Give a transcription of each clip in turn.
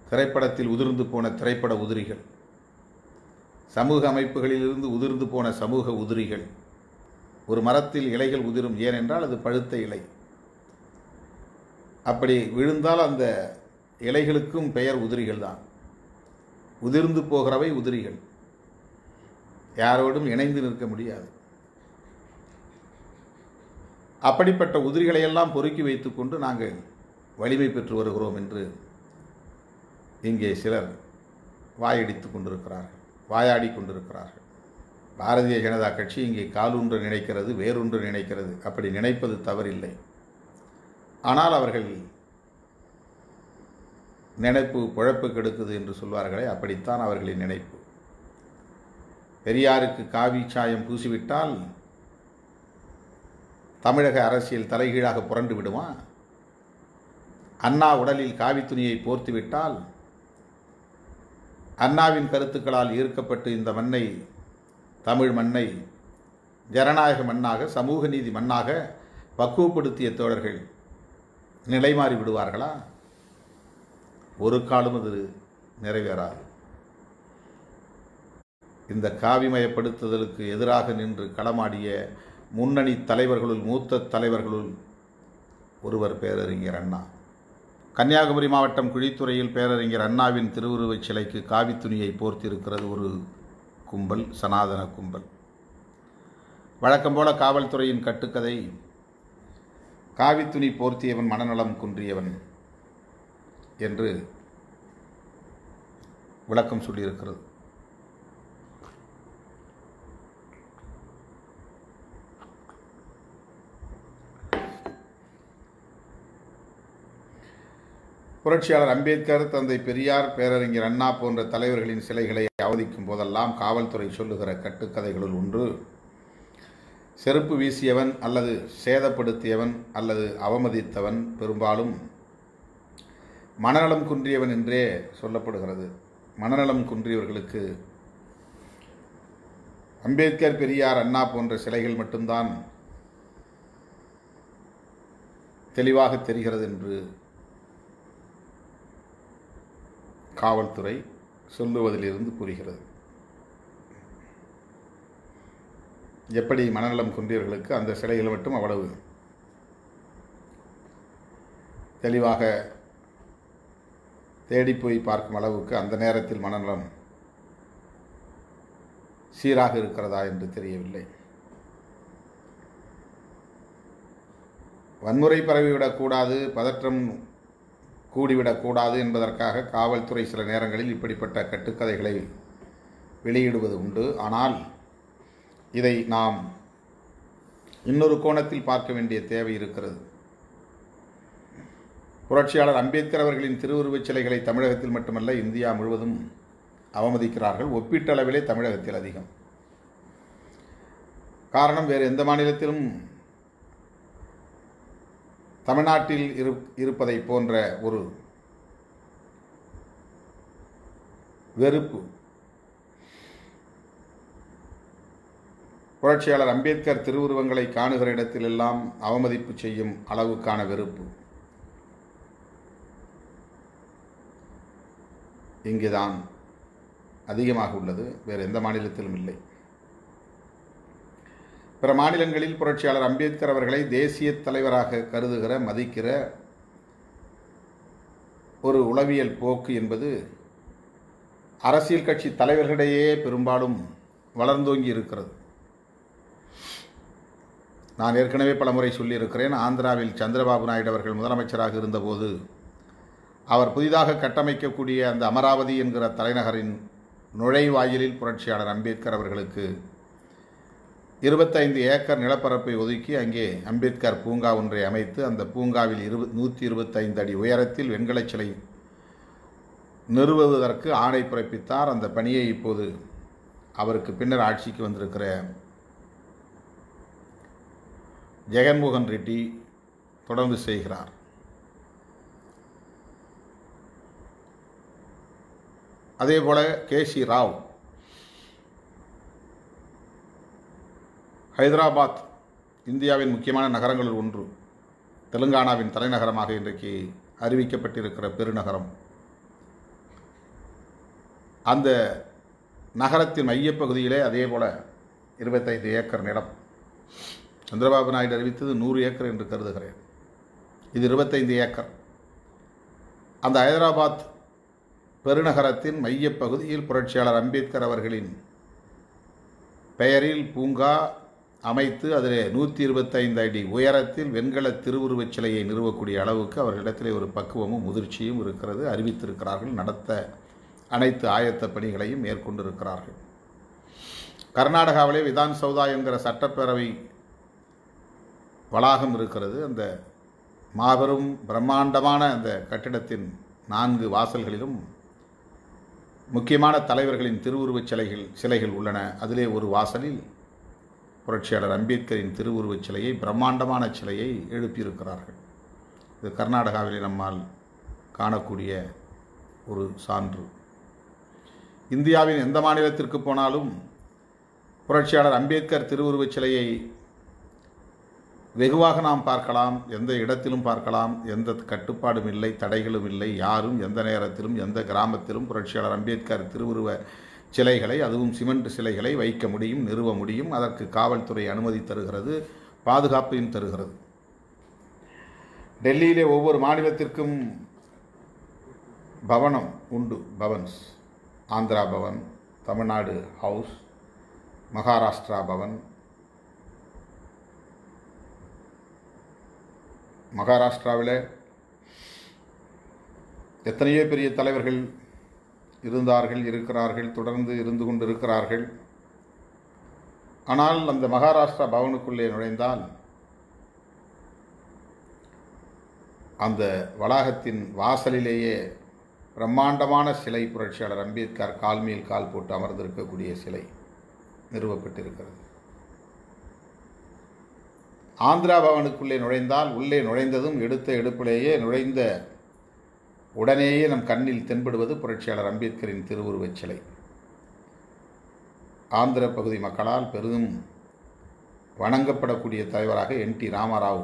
திரைப்படத்தில் உதிர்ந்து போன திரைப்பட உதிரிகள் சமூக அமைப்புகளிலிருந்து உதிர்ந்து போன சமூக உதிரிகள் ஒரு மரத்தில் இலைகள் உதிரும் ஏனென்றால் அது பழுத்த இலை அப்படி விழுந்தால் அந்த இலைகளுக்கும் பெயர் உதிரிகள் தான் உதிர்ந்து போகிறவை உதிரிகள் யாரோடும் இணைந்து நிற்க முடியாது அப்படிப்பட்ட உதிரிகளையெல்லாம் பொறுக்கி வைத்துக்கொண்டு நாங்கள் வலிமை பெற்று வருகிறோம் என்று இங்கே சிலர் வாயடித்து கொண்டிருக்கிறார்கள் வாயாடி கொண்டிருக்கிறார்கள் பாரதிய ஜனதா கட்சி இங்கே காலொன்று நினைக்கிறது வேறொன்று நினைக்கிறது அப்படி நினைப்பது தவறில்லை ஆனால் அவர்கள் நினைப்பு குழப்பு கெடுக்குது என்று சொல்வார்களே அப்படித்தான் அவர்களின் நினைப்பு பெரியாருக்கு காவி சாயம் பூசிவிட்டால் தமிழக அரசியல் தலைகீழாக புரண்டு விடுமா அண்ணா உடலில் காவி துணியை போர்த்துவிட்டால் அண்ணாவின் கருத்துக்களால் ஈர்க்கப்பட்டு இந்த மண்ணை தமிழ் மண்ணை ஜனநாயக மண்ணாக சமூக நீதி மண்ணாக பக்குவப்படுத்திய தோழர்கள் நிலைமாறி விடுவார்களா ஒரு காலம் அது நிறைவேறாது இந்த காவிமயப்படுத்துதலுக்கு எதிராக நின்று களமாடிய முன்னணி தலைவர்களுள் மூத்த தலைவர்களுள் ஒருவர் பேரறிஞர் அண்ணா கன்னியாகுமரி மாவட்டம் குழித்துறையில் பேரறிஞர் அண்ணாவின் திருவுருவச் சிலைக்கு காவி துணியை போர்த்திருக்கிறது ஒரு கும்பல் சனாதன கும்பல் வழக்கம் போல காவல்துறையின் கட்டுக்கதை காவி துணி போர்த்தியவன் மனநலம் குன்றியவன் என்று விளக்கம் சொல்லியிருக்கிறது புரட்சியாளர் அம்பேத்கர் தந்தை பெரியார் பேரறிஞர் அண்ணா போன்ற தலைவர்களின் சிலைகளை அவதிக்கும் போதெல்லாம் காவல்துறை சொல்லுகிற கட்டுக்கதைகளுள் ஒன்று செருப்பு வீசியவன் அல்லது சேதப்படுத்தியவன் அல்லது அவமதித்தவன் பெரும்பாலும் மனநலம் குன்றியவன் என்றே சொல்லப்படுகிறது மனநலம் குன்றியவர்களுக்கு அம்பேத்கர் பெரியார் அண்ணா போன்ற சிலைகள் மட்டும்தான் தெளிவாக தெரிகிறது என்று காவல்துறை சொல்லுவதிலிருந்து புரிகிறது எப்படி மனநலம் குன்றியவர்களுக்கு அந்த சிலைகள் மட்டும் அவ்வளவு தெளிவாக தேடி போய் பார்க்கும் அளவுக்கு அந்த நேரத்தில் மனநலம் சீராக இருக்கிறதா என்று தெரியவில்லை வன்முறை பரவிவிடக்கூடாது பதற்றம் கூடிவிடக்கூடாது என்பதற்காக காவல்துறை சில நேரங்களில் இப்படிப்பட்ட கட்டுக்கதைகளை வெளியிடுவது உண்டு ஆனால் இதை நாம் இன்னொரு கோணத்தில் பார்க்க வேண்டிய தேவை இருக்கிறது புரட்சியாளர் அம்பேத்கர் அவர்களின் திருவுருவச் சிலைகளை தமிழகத்தில் மட்டுமல்ல இந்தியா முழுவதும் அவமதிக்கிறார்கள் ஒப்பீட்டளவிலே தமிழகத்தில் அதிகம் காரணம் வேறு எந்த மாநிலத்திலும் தமிழ்நாட்டில் இரு இருப்பதை போன்ற ஒரு வெறுப்பு புரட்சியாளர் அம்பேத்கர் திருவுருவங்களை காணுகிற இடத்திலெல்லாம் அவமதிப்பு செய்யும் அளவுக்கான வெறுப்பு இங்குதான் அதிகமாக உள்ளது வேறு எந்த மாநிலத்திலும் இல்லை பிற மாநிலங்களில் புரட்சியாளர் அம்பேத்கர் அவர்களை தேசிய தலைவராக கருதுகிற மதிக்கிற ஒரு உளவியல் போக்கு என்பது அரசியல் கட்சி தலைவர்களிடையே பெரும்பாலும் வளர்ந்தோங்கி இருக்கிறது நான் ஏற்கனவே பலமுறை சொல்லியிருக்கிறேன் ஆந்திராவில் சந்திரபாபு நாயுடு அவர்கள் முதலமைச்சராக இருந்தபோது அவர் புதிதாக கட்டமைக்கக்கூடிய அந்த அமராவதி என்கிற தலைநகரின் நுழைவாயிலில் புரட்சியாளர் அம்பேத்கர் அவர்களுக்கு இருபத்தைந்து ஏக்கர் நிலப்பரப்பை ஒதுக்கி அங்கே அம்பேத்கர் பூங்கா ஒன்றை அமைத்து அந்த பூங்காவில் இரு நூற்றி இருபத்தைந்து அடி உயரத்தில் வெண்கலச் சிலை நிறுவுவதற்கு ஆணை பிறப்பித்தார் அந்த பணியை இப்போது அவருக்கு பின்னர் ஆட்சிக்கு வந்திருக்கிற ஜெகன்மோகன் ரெட்டி தொடர்ந்து செய்கிறார் அதேபோல கே சி ராவ் ஹைதராபாத் இந்தியாவின் முக்கியமான நகரங்களில் ஒன்று தெலுங்கானாவின் தலைநகரமாக இன்றைக்கு அறிவிக்கப்பட்டிருக்கிற பெருநகரம் அந்த நகரத்தின் மையப்பகுதியிலே அதே போல் இருபத்தைந்து ஏக்கர் நிலம் சந்திரபாபு நாயுடு அறிவித்தது நூறு ஏக்கர் என்று கருதுகிறேன் இது இருபத்தைந்து ஏக்கர் அந்த ஹைதராபாத் பெருநகரத்தின் மையப்பகுதியில் புரட்சியாளர் அம்பேத்கர் அவர்களின் பெயரில் பூங்கா அமைத்து அதில் நூற்றி இருபத்தைந்து அடி உயரத்தில் வெண்கல திருவுருவச் சிலையை நிறுவக்கூடிய அளவுக்கு அவர்களிடத்திலே ஒரு பக்குவமும் முதிர்ச்சியும் இருக்கிறது அறிவித்திருக்கிறார்கள் நடத்த அனைத்து ஆயத்த பணிகளையும் மேற்கொண்டிருக்கிறார்கள் கர்நாடகாவிலே விதான் சௌதா என்கிற சட்டப்பேரவை வளாகம் இருக்கிறது அந்த மாபெரும் பிரம்மாண்டமான அந்த கட்டிடத்தின் நான்கு வாசல்களிலும் முக்கியமான தலைவர்களின் திருவுருவச் சிலைகள் சிலைகள் உள்ளன அதிலே ஒரு வாசலில் புரட்சியாளர் அம்பேத்கரின் திருவுருவச் சிலையை பிரம்மாண்டமான சிலையை எழுப்பியிருக்கிறார்கள் இது கர்நாடகாவிலே நம்மால் காணக்கூடிய ஒரு சான்று இந்தியாவின் எந்த மாநிலத்திற்கு போனாலும் புரட்சியாளர் அம்பேத்கர் திருவுருவச் சிலையை வெகுவாக நாம் பார்க்கலாம் எந்த இடத்திலும் பார்க்கலாம் எந்த கட்டுப்பாடும் இல்லை தடைகளும் இல்லை யாரும் எந்த நேரத்திலும் எந்த கிராமத்திலும் புரட்சியாளர் அம்பேத்கர் திருவுருவ சிலைகளை அதுவும் சிமெண்ட் சிலைகளை வைக்க முடியும் நிறுவ முடியும் அதற்கு காவல்துறை அனுமதி தருகிறது பாதுகாப்பையும் தருகிறது டெல்லியிலே ஒவ்வொரு மாநிலத்திற்கும் பவனம் உண்டு பவன்ஸ் ஆந்திரா பவன் தமிழ்நாடு ஹவுஸ் மகாராஷ்டிரா பவன் மகாராஷ்டிராவில் எத்தனையோ பெரிய தலைவர்கள் இருந்தார்கள் இருக்கிறார்கள் தொடர்ந்து இருந்து கொண்டிருக்கிறார்கள் ஆனால் அந்த மகாராஷ்டிரா பவனுக்குள்ளே நுழைந்தால் அந்த வளாகத்தின் வாசலிலேயே பிரம்மாண்டமான சிலை புரட்சியாளர் அம்பேத்கர் கால் மேல் கால் போட்டு அமர்ந்திருக்கக்கூடிய சிலை நிறுவப்பட்டிருக்கிறது ஆந்திரா பவனுக்குள்ளே நுழைந்தால் உள்ளே நுழைந்ததும் எடுத்த எடுப்பிலேயே நுழைந்த உடனேயே நம் கண்ணில் தென்படுவது புரட்சியாளர் அம்பேத்கரின் திருவுருவச் சிலை ஆந்திர பகுதி மக்களால் பெரிதும் வணங்கப்படக்கூடிய தலைவராக என் டி ராமராவ்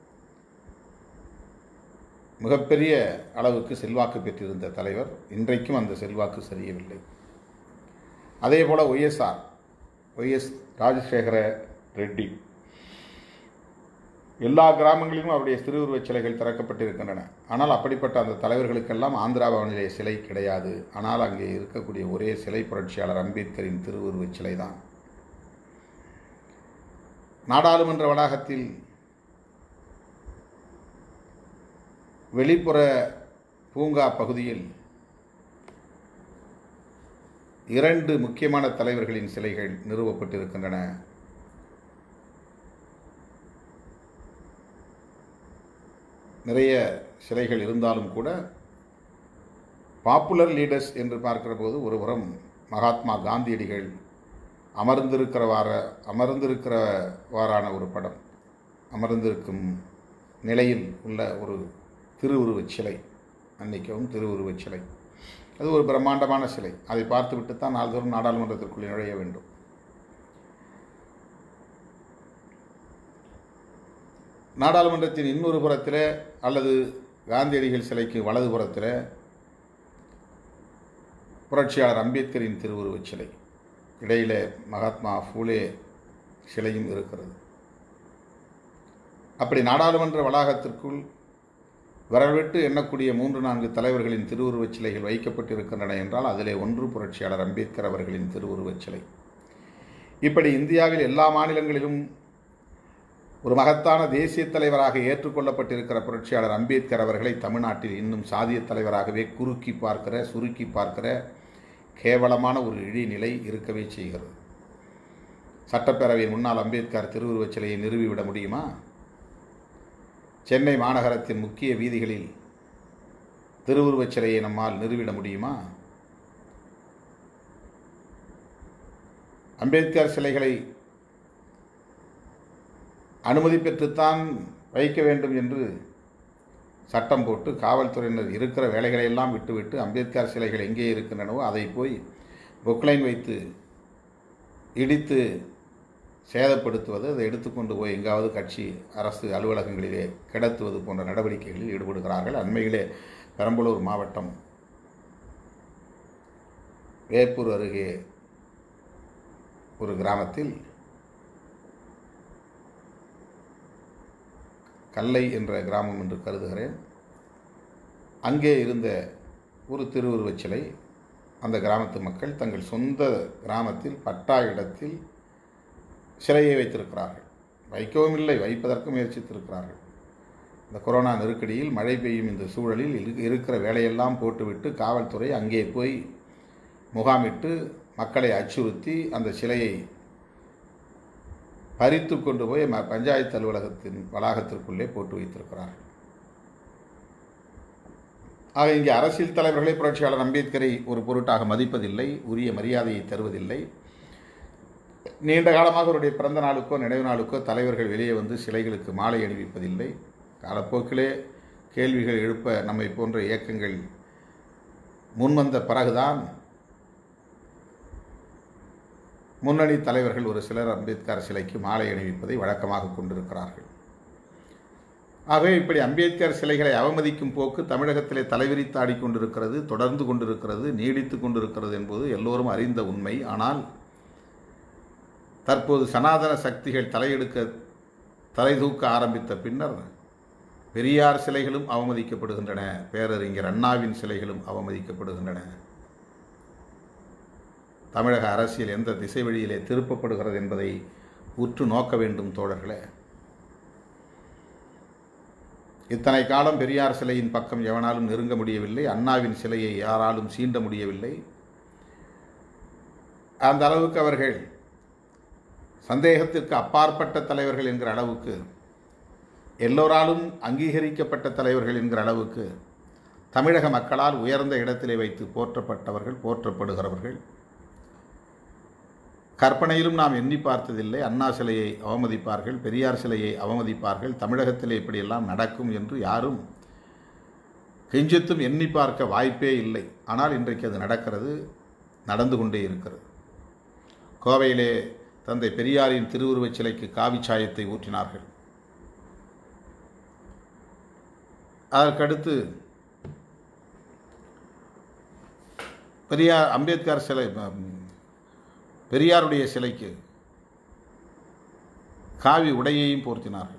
மிகப்பெரிய அளவுக்கு செல்வாக்கு பெற்றிருந்த தலைவர் இன்றைக்கும் அந்த செல்வாக்கு சரியவில்லை அதே போல் ஒய்எஸ்ஆர் ஒய்எஸ் ராஜசேகர ரெட்டி எல்லா கிராமங்களிலும் அவருடைய திருவுருவச் சிலைகள் திறக்கப்பட்டிருக்கின்றன ஆனால் அப்படிப்பட்ட அந்த தலைவர்களுக்கெல்லாம் ஆந்திரா பவனிலே சிலை கிடையாது ஆனால் அங்கே இருக்கக்கூடிய ஒரே சிலை புரட்சியாளர் அம்பேத்கரின் திருவுருவச் சிலைதான் நாடாளுமன்ற வளாகத்தில் வெளிப்புற பூங்கா பகுதியில் இரண்டு முக்கியமான தலைவர்களின் சிலைகள் நிறுவப்பட்டிருக்கின்றன நிறைய சிலைகள் இருந்தாலும் கூட பாப்புலர் லீடர்ஸ் என்று பார்க்கிற போது ஒருபுறம் மகாத்மா காந்தியடிகள் அமர்ந்திருக்கிறவாற அமர்ந்திருக்கிறவாறான ஒரு படம் அமர்ந்திருக்கும் நிலையில் உள்ள ஒரு திருவுருவச் சிலை அன்னைக்கவும் திருவுருவச் சிலை அது ஒரு பிரம்மாண்டமான சிலை அதை பார்த்துவிட்டு தான் நாள்தோறும் நாடாளுமன்றத்திற்குள்ளே நுழைய வேண்டும் நாடாளுமன்றத்தின் இன்னொரு புறத்தில் அல்லது காந்தியடிகள் சிலைக்கு வலது புறத்தில் புரட்சியாளர் அம்பேத்கரின் திருவுருவச் சிலை இடையிலே மகாத்மா ஃபூலே சிலையும் இருக்கிறது அப்படி நாடாளுமன்ற வளாகத்திற்குள் விரல்விட்டு எண்ணக்கூடிய மூன்று நான்கு தலைவர்களின் திருவுருவச் சிலைகள் வைக்கப்பட்டிருக்கின்றன என்றால் அதிலே ஒன்று புரட்சியாளர் அம்பேத்கர் அவர்களின் திருவுருவச் சிலை இப்படி இந்தியாவில் எல்லா மாநிலங்களிலும் ஒரு மகத்தான தேசிய தலைவராக ஏற்றுக்கொள்ளப்பட்டிருக்கிற புரட்சியாளர் அம்பேத்கர் அவர்களை தமிழ்நாட்டில் இன்னும் சாதிய தலைவராகவே குறுக்கி பார்க்கிற சுருக்கி பார்க்கிற கேவலமான ஒரு இழிநிலை இருக்கவே செய்கிறது சட்டப்பேரவையின் முன்னாள் அம்பேத்கர் திருவுருவச் சிலையை நிறுவிவிட முடியுமா சென்னை மாநகரத்தின் முக்கிய வீதிகளில் திருவுருவச் சிலையை நம்மால் நிறுவிட முடியுமா அம்பேத்கர் சிலைகளை அனுமதி பெற்றுத்தான் வைக்க வேண்டும் என்று சட்டம் போட்டு காவல்துறையினர் இருக்கிற வேலைகளை எல்லாம் விட்டுவிட்டு அம்பேத்கர் சிலைகள் எங்கே இருக்கின்றனவோ அதை போய் பொக்லைன் வைத்து இடித்து சேதப்படுத்துவது அதை எடுத்துக்கொண்டு போய் எங்காவது கட்சி அரசு அலுவலகங்களிலே கிடத்துவது போன்ற நடவடிக்கைகளில் ஈடுபடுகிறார்கள் அண்மையிலே பெரம்பலூர் மாவட்டம் வேப்பூர் அருகே ஒரு கிராமத்தில் கல்லை என்ற கிராமம் என்று கருதுகிறேன் அங்கே இருந்த ஒரு திருவுருவச் சிலை அந்த கிராமத்து மக்கள் தங்கள் சொந்த கிராமத்தில் பட்டா இடத்தில் சிலையை வைத்திருக்கிறார்கள் வைக்கவும் இல்லை வைப்பதற்கு முயற்சித்திருக்கிறார்கள் இந்த கொரோனா நெருக்கடியில் மழை பெய்யும் இந்த சூழலில் இரு- இருக்கிற வேலையெல்லாம் போட்டுவிட்டு காவல்துறை அங்கே போய் முகாமிட்டு மக்களை அச்சுறுத்தி அந்த சிலையை பறித்து கொண்டு போய் ம- பஞ்சாயத்து அலுவலகத்தின் வளாகத்திற்குள்ளே போட்டு வைத்திருக்கிறார்கள் ஆக இங்கே அரசியல் தலைவர்களை புரட்சியாளர் அம்பேத்கரை ஒரு பொருட்டாக மதிப்பதில்லை உரிய மரியாதையை தருவதில்லை நீண்ட காலமாக அவருடைய பிறந்த நாளுக்கோ நினைவு நாளுக்கோ தலைவர்கள் வெளியே வந்து சிலைகளுக்கு மாலை அணிவிப்பதில்லை காலப்போக்கிலே கேள்விகள் எழுப்ப நம்மை போன்ற இயக்கங்கள் முன்வந்த பிறகுதான் முன்னணி தலைவர்கள் ஒரு சிலர் அம்பேத்கர் சிலைக்கு மாலை அணிவிப்பதை வழக்கமாக கொண்டிருக்கிறார்கள் ஆகவே இப்படி அம்பேத்கர் சிலைகளை அவமதிக்கும் போக்கு தமிழகத்திலே தலைவிரித்தாடி கொண்டிருக்கிறது தொடர்ந்து கொண்டிருக்கிறது நீடித்து கொண்டிருக்கிறது என்பது எல்லோரும் அறிந்த உண்மை ஆனால் தற்போது சனாதன சக்திகள் தலையெடுக்க தலை தூக்க ஆரம்பித்த பின்னர் பெரியார் சிலைகளும் அவமதிக்கப்படுகின்றன பேரறிஞர் அண்ணாவின் சிலைகளும் அவமதிக்கப்படுகின்றன தமிழக அரசியல் எந்த திசை வழியிலே திருப்பப்படுகிறது என்பதை உற்று நோக்க வேண்டும் தோழர்களே இத்தனை காலம் பெரியார் சிலையின் பக்கம் எவனாலும் நெருங்க முடியவில்லை அண்ணாவின் சிலையை யாராலும் சீண்ட முடியவில்லை அந்த அளவுக்கு அவர்கள் சந்தேகத்திற்கு அப்பாற்பட்ட தலைவர்கள் என்கிற அளவுக்கு எல்லோராலும் அங்கீகரிக்கப்பட்ட தலைவர்கள் என்கிற அளவுக்கு தமிழக மக்களால் உயர்ந்த இடத்திலே வைத்து போற்றப்பட்டவர்கள் போற்றப்படுகிறவர்கள் கற்பனையிலும் நாம் எண்ணி பார்த்ததில்லை அண்ணா சிலையை அவமதிப்பார்கள் பெரியார் சிலையை அவமதிப்பார்கள் தமிழகத்திலே இப்படியெல்லாம் நடக்கும் என்று யாரும் கெஞ்சித்தும் எண்ணி பார்க்க வாய்ப்பே இல்லை ஆனால் இன்றைக்கு அது நடக்கிறது நடந்து கொண்டே இருக்கிறது கோவையிலே தந்தை பெரியாரின் திருவுருவச் சிலைக்கு காவிச் சாயத்தை ஊற்றினார்கள் அதற்கடுத்து பெரியார் அம்பேத்கர் சிலை ம், பெரியாருடைய சிலைக்கு காவி உடையையும் போர்த்தினார்கள்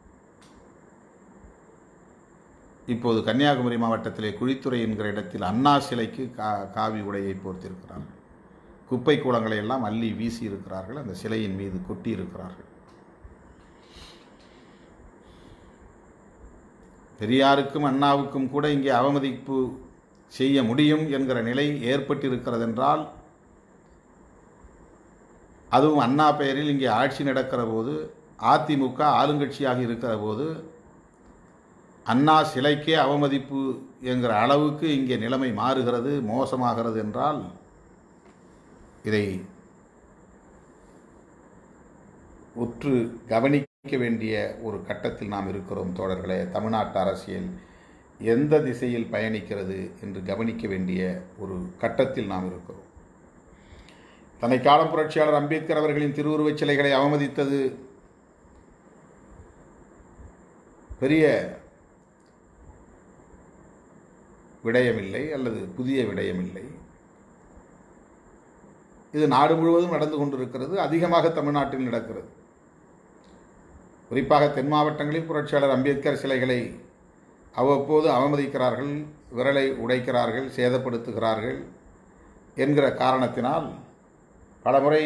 இப்போது கன்னியாகுமரி மாவட்டத்திலே குழித்துறை என்கிற இடத்தில் அண்ணா சிலைக்கு கா காவி உடையை போர்த்தியிருக்கிறார்கள் குப்பை கூலங்களை எல்லாம் அள்ளி வீசி இருக்கிறார்கள் அந்த சிலையின் மீது கொட்டி இருக்கிறார்கள் பெரியாருக்கும் அண்ணாவுக்கும் கூட இங்கே அவமதிப்பு செய்ய முடியும் என்கிற நிலை ஏற்பட்டிருக்கிறதென்றால் அதுவும் அண்ணா பெயரில் இங்கே ஆட்சி நடக்கிற போது அதிமுக ஆளுங்கட்சியாக இருக்கிற போது அண்ணா சிலைக்கே அவமதிப்பு என்கிற அளவுக்கு இங்கே நிலைமை மாறுகிறது மோசமாகிறது என்றால் இதை உற்று கவனிக்க வேண்டிய ஒரு கட்டத்தில் நாம் இருக்கிறோம் தோழர்களே தமிழ்நாட்டு அரசியல் எந்த திசையில் பயணிக்கிறது என்று கவனிக்க வேண்டிய ஒரு கட்டத்தில் நாம் இருக்கிறோம் தன்னை காலம் புரட்சியாளர் அம்பேத்கர் அவர்களின் திருவுருவச் சிலைகளை அவமதித்தது பெரிய விடயமில்லை அல்லது புதிய விடயமில்லை இது நாடு முழுவதும் நடந்து கொண்டிருக்கிறது அதிகமாக தமிழ்நாட்டில் நடக்கிறது குறிப்பாக தென் மாவட்டங்களில் புரட்சியாளர் அம்பேத்கர் சிலைகளை அவ்வப்போது அவமதிக்கிறார்கள் விரலை உடைக்கிறார்கள் சேதப்படுத்துகிறார்கள் என்கிற காரணத்தினால் பலமுறை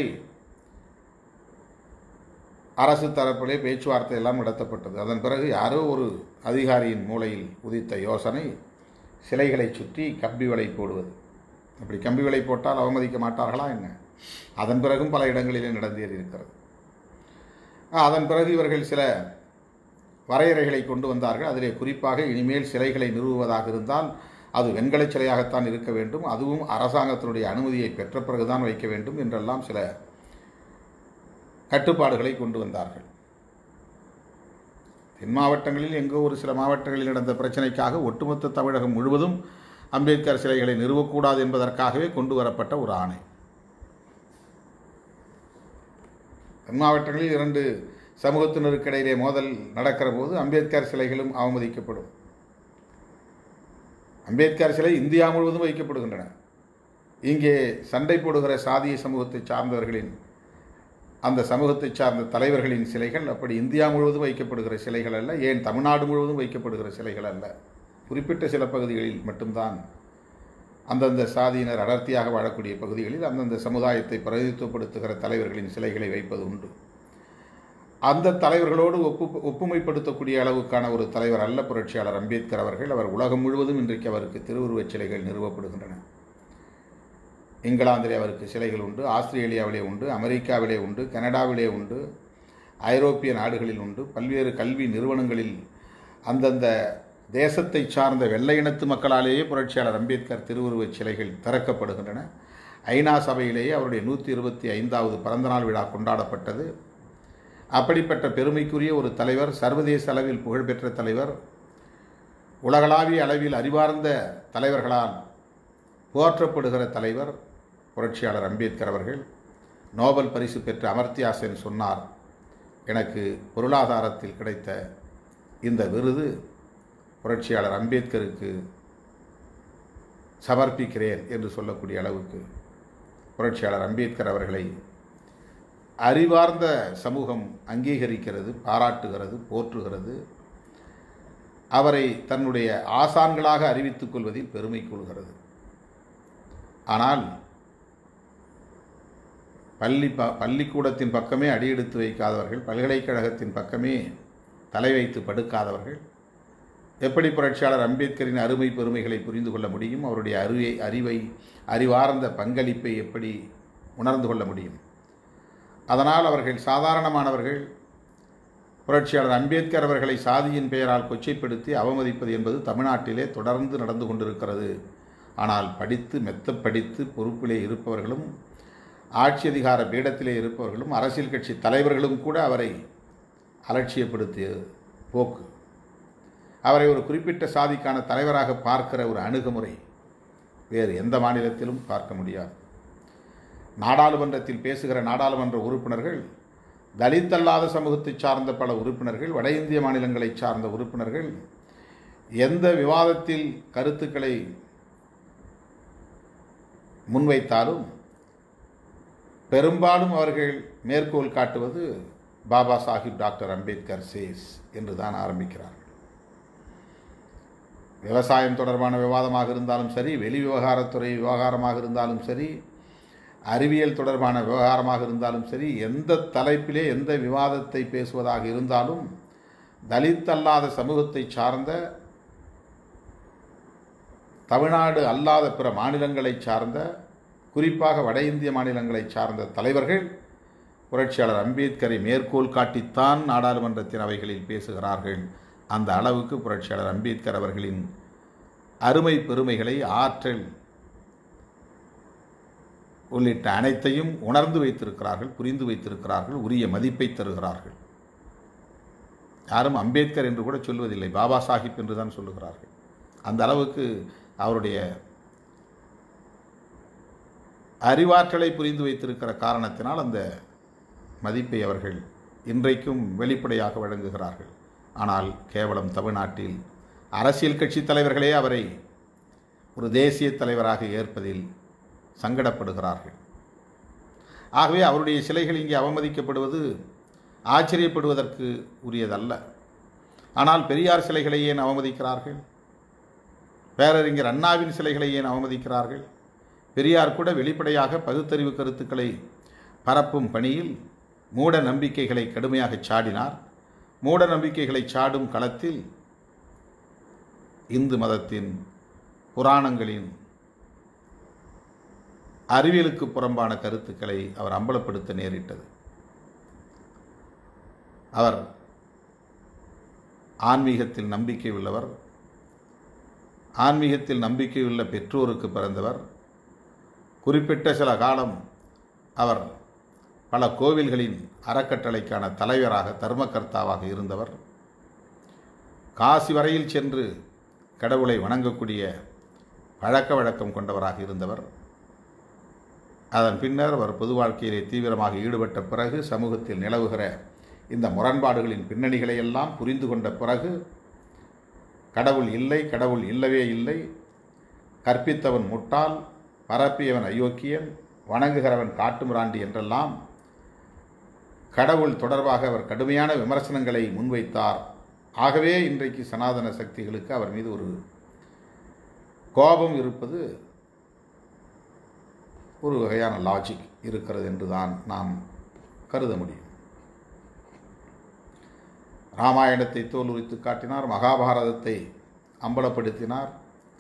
அரசு தரப்பிலே பேச்சுவார்த்தை எல்லாம் நடத்தப்பட்டது அதன் பிறகு யாரோ ஒரு அதிகாரியின் மூலையில் உதித்த யோசனை சிலைகளை சுற்றி கம்பி வலை போடுவது அப்படி கம்பி வலை போட்டால் அவமதிக்க மாட்டார்களா என்ன அதன் பிறகும் பல இடங்களிலே நடந்தேறி இருக்கிறது அதன் பிறகு இவர்கள் சில வரையறைகளை கொண்டு வந்தார்கள் அதிலே குறிப்பாக இனிமேல் சிலைகளை நிறுவுவதாக இருந்தால் அது வெண்கலச் சிலையாகத்தான் இருக்க வேண்டும் அதுவும் அரசாங்கத்தினுடைய அனுமதியை பெற்ற பிறகுதான் வைக்க வேண்டும் என்றெல்லாம் சில கட்டுப்பாடுகளை கொண்டு வந்தார்கள் தென் மாவட்டங்களில் எங்கோ ஒரு சில மாவட்டங்களில் நடந்த பிரச்சனைக்காக ஒட்டுமொத்த தமிழகம் முழுவதும் அம்பேத்கர் சிலைகளை நிறுவக்கூடாது என்பதற்காகவே கொண்டு வரப்பட்ட ஒரு ஆணை தென் மாவட்டங்களில் இரண்டு சமூகத்தினருக்கு இடையிலே மோதல் நடக்கிற போது அம்பேத்கர் சிலைகளும் அவமதிக்கப்படும் அம்பேத்கர் சிலை இந்தியா முழுவதும் வைக்கப்படுகின்றன இங்கே சண்டை போடுகிற சாதிய சமூகத்தை சார்ந்தவர்களின் அந்த சமூகத்தை சார்ந்த தலைவர்களின் சிலைகள் அப்படி இந்தியா முழுவதும் வைக்கப்படுகிற சிலைகள் அல்ல ஏன் தமிழ்நாடு முழுவதும் வைக்கப்படுகிற சிலைகள் அல்ல குறிப்பிட்ட சில பகுதிகளில் மட்டும்தான் அந்தந்த சாதியினர் அடர்த்தியாக வாழக்கூடிய பகுதிகளில் அந்தந்த சமுதாயத்தை பிரதிநிதித்துவப்படுத்துகிற தலைவர்களின் சிலைகளை வைப்பது உண்டு அந்த தலைவர்களோடு ஒப்பு ஒப்புமைப்படுத்தக்கூடிய அளவுக்கான ஒரு தலைவர் அல்ல புரட்சியாளர் அம்பேத்கர் அவர்கள் அவர் உலகம் முழுவதும் இன்றைக்கு அவருக்கு திருவுருவச் சிலைகள் நிறுவப்படுகின்றன இங்கிலாந்திலே அவருக்கு சிலைகள் உண்டு ஆஸ்திரேலியாவிலே உண்டு அமெரிக்காவிலே உண்டு கனடாவிலே உண்டு ஐரோப்பிய நாடுகளில் உண்டு பல்வேறு கல்வி நிறுவனங்களில் அந்தந்த தேசத்தை சார்ந்த வெள்ளை இனத்து மக்களாலேயே புரட்சியாளர் அம்பேத்கர் திருவுருவச் சிலைகள் திறக்கப்படுகின்றன ஐநா சபையிலேயே அவருடைய நூற்றி இருபத்தி ஐந்தாவது பிறந்தநாள் விழா கொண்டாடப்பட்டது அப்படிப்பட்ட பெருமைக்குரிய ஒரு தலைவர் சர்வதேச அளவில் புகழ்பெற்ற தலைவர் உலகளாவிய அளவில் அறிவார்ந்த தலைவர்களால் போற்றப்படுகிற தலைவர் புரட்சியாளர் அம்பேத்கர் அவர்கள் நோபல் பரிசு பெற்ற அமர்த்தியா சென் சொன்னார் எனக்கு பொருளாதாரத்தில் கிடைத்த இந்த விருது புரட்சியாளர் அம்பேத்கருக்கு சமர்ப்பிக்கிறேன் என்று சொல்லக்கூடிய அளவுக்கு புரட்சியாளர் அம்பேத்கர் அவர்களை அறிவார்ந்த சமூகம் அங்கீகரிக்கிறது பாராட்டுகிறது போற்றுகிறது அவரை தன்னுடைய ஆசான்களாக அறிவித்துக் கொள்வதில் பெருமை கொள்கிறது ஆனால் பள்ளி ப பள்ளிக்கூடத்தின் பக்கமே அடியெடுத்து வைக்காதவர்கள் பல்கலைக்கழகத்தின் பக்கமே தலை வைத்து படுக்காதவர்கள் எப்படி புரட்சியாளர் அம்பேத்கரின் அருமை பெருமைகளை புரிந்து கொள்ள முடியும் அவருடைய அறிவை அறிவை அறிவார்ந்த பங்களிப்பை எப்படி உணர்ந்து கொள்ள முடியும் அதனால் அவர்கள் சாதாரணமானவர்கள் புரட்சியாளர் அம்பேத்கர் அவர்களை சாதியின் பெயரால் கொச்சைப்படுத்தி அவமதிப்பது என்பது தமிழ்நாட்டிலே தொடர்ந்து நடந்து கொண்டிருக்கிறது ஆனால் படித்து மெத்த படித்து பொறுப்பிலே இருப்பவர்களும் ஆட்சி அதிகார பீடத்திலே இருப்பவர்களும் அரசியல் கட்சி தலைவர்களும் கூட அவரை அலட்சியப்படுத்திய போக்கு அவரை ஒரு குறிப்பிட்ட சாதிக்கான தலைவராக பார்க்கிற ஒரு அணுகுமுறை வேறு எந்த மாநிலத்திலும் பார்க்க முடியாது நாடாளுமன்றத்தில் பேசுகிற நாடாளுமன்ற உறுப்பினர்கள் தலித் அல்லாத சமூகத்தை சார்ந்த பல உறுப்பினர்கள் வட இந்திய மாநிலங்களை சார்ந்த உறுப்பினர்கள் எந்த விவாதத்தில் கருத்துக்களை முன்வைத்தாலும் பெரும்பாலும் அவர்கள் மேற்கோள் காட்டுவது பாபா சாஹிப் டாக்டர் அம்பேத்கர் சேஸ் என்று தான் ஆரம்பிக்கிறார்கள் விவசாயம் தொடர்பான விவாதமாக இருந்தாலும் சரி வெளி விவகாரத்துறை விவகாரமாக இருந்தாலும் சரி அறிவியல் தொடர்பான விவகாரமாக இருந்தாலும் சரி எந்த தலைப்பிலே எந்த விவாதத்தை பேசுவதாக இருந்தாலும் தலித் அல்லாத சமூகத்தை சார்ந்த தமிழ்நாடு அல்லாத பிற மாநிலங்களை சார்ந்த குறிப்பாக வட இந்திய மாநிலங்களை சார்ந்த தலைவர்கள் புரட்சியாளர் அம்பேத்கரை மேற்கோள் காட்டித்தான் நாடாளுமன்றத்தின் அவைகளில் பேசுகிறார்கள் அந்த அளவுக்கு புரட்சியாளர் அம்பேத்கர் அவர்களின் அருமை பெருமைகளை ஆற்றல் உள்ளிட்ட அனைத்தையும் உணர்ந்து வைத்திருக்கிறார்கள் புரிந்து வைத்திருக்கிறார்கள் உரிய மதிப்பை தருகிறார்கள் யாரும் அம்பேத்கர் என்று கூட சொல்வதில்லை பாபா சாஹிப் என்று தான் சொல்லுகிறார்கள் அந்த அளவுக்கு அவருடைய அறிவாற்றலை புரிந்து வைத்திருக்கிற காரணத்தினால் அந்த மதிப்பை அவர்கள் இன்றைக்கும் வெளிப்படையாக வழங்குகிறார்கள் ஆனால் கேவலம் தமிழ்நாட்டில் அரசியல் கட்சி தலைவர்களே அவரை ஒரு தேசிய தலைவராக ஏற்பதில் சங்கடப்படுகிறார்கள் ஆகவே அவருடைய சிலைகள் இங்கே அவமதிக்கப்படுவது ஆச்சரியப்படுவதற்கு உரியதல்ல ஆனால் பெரியார் சிலைகளை ஏன் அவமதிக்கிறார்கள் பேரறிஞர் அண்ணாவின் சிலைகளை ஏன் அவமதிக்கிறார்கள் பெரியார் கூட வெளிப்படையாக பகுத்தறிவு கருத்துக்களை பரப்பும் பணியில் மூட நம்பிக்கைகளை கடுமையாக சாடினார் மூட நம்பிக்கைகளை சாடும் களத்தில் இந்து மதத்தின் புராணங்களின் அறிவியலுக்கு புறம்பான கருத்துக்களை அவர் அம்பலப்படுத்த நேரிட்டது அவர் ஆன்மீகத்தில் நம்பிக்கை உள்ளவர் ஆன்மீகத்தில் நம்பிக்கையுள்ள பெற்றோருக்கு பிறந்தவர் குறிப்பிட்ட சில காலம் அவர் பல கோவில்களின் அறக்கட்டளைக்கான தலைவராக தர்மகர்த்தாவாக இருந்தவர் காசி வரையில் சென்று கடவுளை வணங்கக்கூடிய பழக்க வழக்கம் கொண்டவராக இருந்தவர் அதன் பின்னர் அவர் பொது வாழ்க்கையிலே தீவிரமாக ஈடுபட்ட பிறகு சமூகத்தில் நிலவுகிற இந்த முரண்பாடுகளின் பின்னணிகளை எல்லாம் புரிந்து கொண்ட பிறகு கடவுள் இல்லை கடவுள் இல்லவே இல்லை கற்பித்தவன் முட்டாள் பரப்பியவன் அயோக்கியன் வணங்குகிறவன் காட்டுமிராண்டி என்றெல்லாம் கடவுள் தொடர்பாக அவர் கடுமையான விமர்சனங்களை முன்வைத்தார் ஆகவே இன்றைக்கு சனாதன சக்திகளுக்கு அவர் மீது ஒரு கோபம் இருப்பது ஒரு வகையான லாஜிக் இருக்கிறது என்றுதான் நாம் கருத முடியும் ராமாயணத்தை தோலுரித்து காட்டினார் மகாபாரதத்தை அம்பலப்படுத்தினார்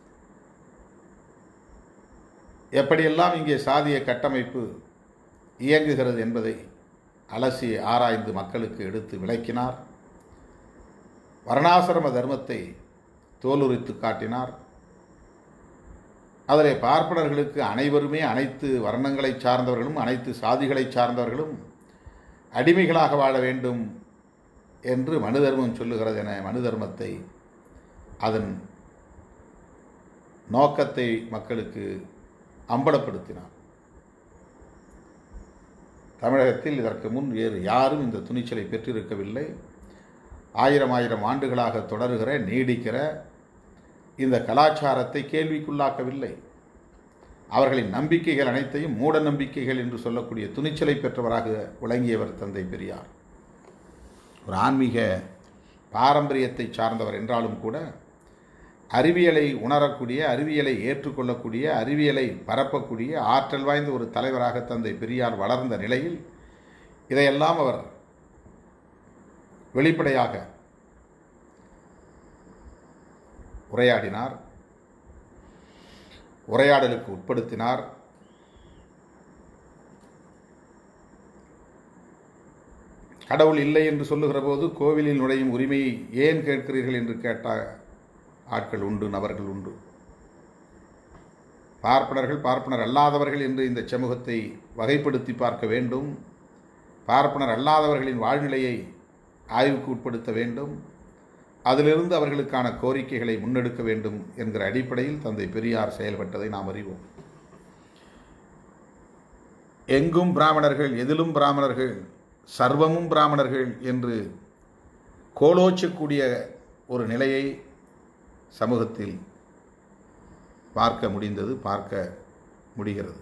எப்படியெல்லாம் இங்கே சாதிய கட்டமைப்பு இயங்குகிறது என்பதை அலசி ஆராய்ந்து மக்களுக்கு எடுத்து விளக்கினார் வர்ணாசிரம தர்மத்தை தோலுரித்து காட்டினார் அதிலே பார்ப்பனர்களுக்கு அனைவருமே அனைத்து வர்ணங்களை சார்ந்தவர்களும் அனைத்து சாதிகளை சார்ந்தவர்களும் அடிமைகளாக வாழ வேண்டும் என்று மனு தர்மம் சொல்லுகிறது என மனு தர்மத்தை அதன் நோக்கத்தை மக்களுக்கு அம்பலப்படுத்தினார் தமிழகத்தில் இதற்கு முன் வேறு யாரும் இந்த துணிச்சலை பெற்றிருக்கவில்லை ஆயிரம் ஆயிரம் ஆண்டுகளாக தொடருகிற நீடிக்கிற இந்த கலாச்சாரத்தை கேள்விக்குள்ளாக்கவில்லை அவர்களின் நம்பிக்கைகள் அனைத்தையும் மூட நம்பிக்கைகள் என்று சொல்லக்கூடிய துணிச்சலை பெற்றவராக விளங்கியவர் தந்தை பெரியார் ஒரு ஆன்மீக பாரம்பரியத்தை சார்ந்தவர் என்றாலும் கூட அறிவியலை உணரக்கூடிய அறிவியலை ஏற்றுக்கொள்ளக்கூடிய அறிவியலை பரப்பக்கூடிய ஆற்றல் வாய்ந்த ஒரு தலைவராக தந்தை பெரியார் வளர்ந்த நிலையில் இதையெல்லாம் அவர் வெளிப்படையாக உரையாடினார் உரையாடலுக்கு உட்படுத்தினார் கடவுள் இல்லை என்று சொல்லுகிற போது கோவிலில் நுழையும் உரிமையை ஏன் கேட்கிறீர்கள் என்று கேட்ட ஆட்கள் உண்டு நபர்கள் உண்டு பார்ப்பனர்கள் பார்ப்பனர் அல்லாதவர்கள் என்று இந்த சமூகத்தை வகைப்படுத்தி பார்க்க வேண்டும் பார்ப்பனர் அல்லாதவர்களின் வாழ்நிலையை ஆய்வுக்கு உட்படுத்த வேண்டும் அதிலிருந்து அவர்களுக்கான கோரிக்கைகளை முன்னெடுக்க வேண்டும் என்கிற அடிப்படையில் தந்தை பெரியார் செயல்பட்டதை நாம் அறிவோம் எங்கும் பிராமணர்கள் எதிலும் பிராமணர்கள் சர்வமும் பிராமணர்கள் என்று கோலோச்சக்கூடிய ஒரு நிலையை சமூகத்தில் பார்க்க முடிந்தது பார்க்க முடிகிறது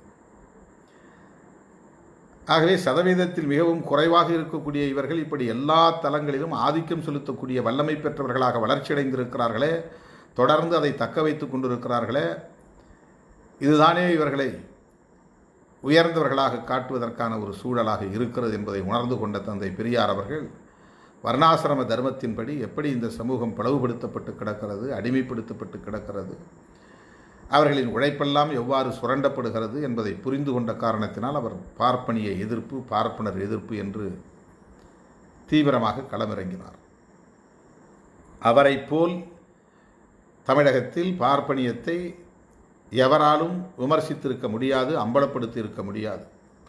ஆகவே சதவீதத்தில் மிகவும் குறைவாக இருக்கக்கூடிய இவர்கள் இப்படி எல்லா தளங்களிலும் ஆதிக்கம் செலுத்தக்கூடிய வல்லமை பெற்றவர்களாக வளர்ச்சியடைந்திருக்கிறார்களே தொடர்ந்து அதை தக்க வைத்துக் கொண்டிருக்கிறார்களே இதுதானே இவர்களை உயர்ந்தவர்களாக காட்டுவதற்கான ஒரு சூழலாக இருக்கிறது என்பதை உணர்ந்து கொண்ட தந்தை பெரியார் அவர்கள் வர்ணாசிரம தர்மத்தின்படி எப்படி இந்த சமூகம் பிளவுபடுத்தப்பட்டு கிடக்கிறது அடிமைப்படுத்தப்பட்டு கிடக்கிறது அவர்களின் உழைப்பெல்லாம் எவ்வாறு சுரண்டப்படுகிறது என்பதை புரிந்து கொண்ட காரணத்தினால் அவர் பார்ப்பனிய எதிர்ப்பு பார்ப்பனர் எதிர்ப்பு என்று தீவிரமாக களமிறங்கினார் அவரைப் போல் தமிழகத்தில் பார்ப்பனியத்தை எவராலும் விமர்சித்திருக்க முடியாது அம்பலப்படுத்தி இருக்க முடியாது